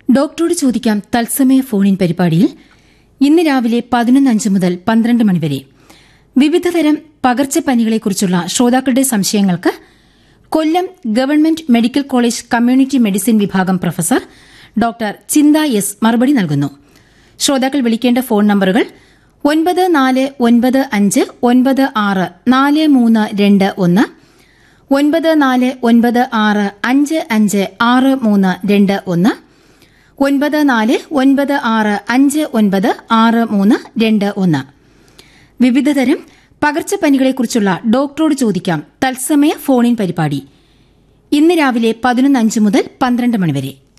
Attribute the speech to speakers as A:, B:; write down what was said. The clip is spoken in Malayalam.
A: ഡോക്ടറോട് ചോദിക്കാം തത്സമയ ഫോണിൻ പരിപാടിയിൽ ഇന്ന് രാവിലെ പതിനൊന്ന് അഞ്ച് മുതൽ പന്ത്രണ്ട് മണിവരെ വിവിധതരം പകർച്ചപ്പനികളെക്കുറിച്ചുള്ള ശ്രോതാക്കളുടെ സംശയങ്ങൾക്ക് Kollam government medical college community medicine വിഭാഗം പ്രൊഫസർ ഡോക്ടർ ചിന്ത എസ് മറുപടി നൽകുന്നു ശ്രോതാക്കൾ വിളിക്കേണ്ട ഫോൺ നമ്പറുകൾ ഒൻപത് നാല് ഒൻപത് അഞ്ച് ഒൻപത് ആറ് നാല് മൂന്ന് രണ്ട് ഒന്ന് ഒൻപത് നാല് ഒൻപത് ആറ് അഞ്ച് അഞ്ച് ആറ് മൂന്ന് രണ്ട് ഒന്ന് ഒൻപത് നാല് ഒൻപത് ആറ് അഞ്ച് ഒൻപത് ആറ് മൂന്ന് രണ്ട് ഒന്ന് വിവിധതരം പകർച്ചപ്പനികളെക്കുറിച്ചുള്ള ഡോക്ടറോട് ചോദിക്കാം തത്സമയ ഫോണിൻ പരിപാടി ഇന്ന് രാവിലെ പതിനൊന്ന് അഞ്ച് മുതൽ പന്ത്രണ്ട് മണിവരെ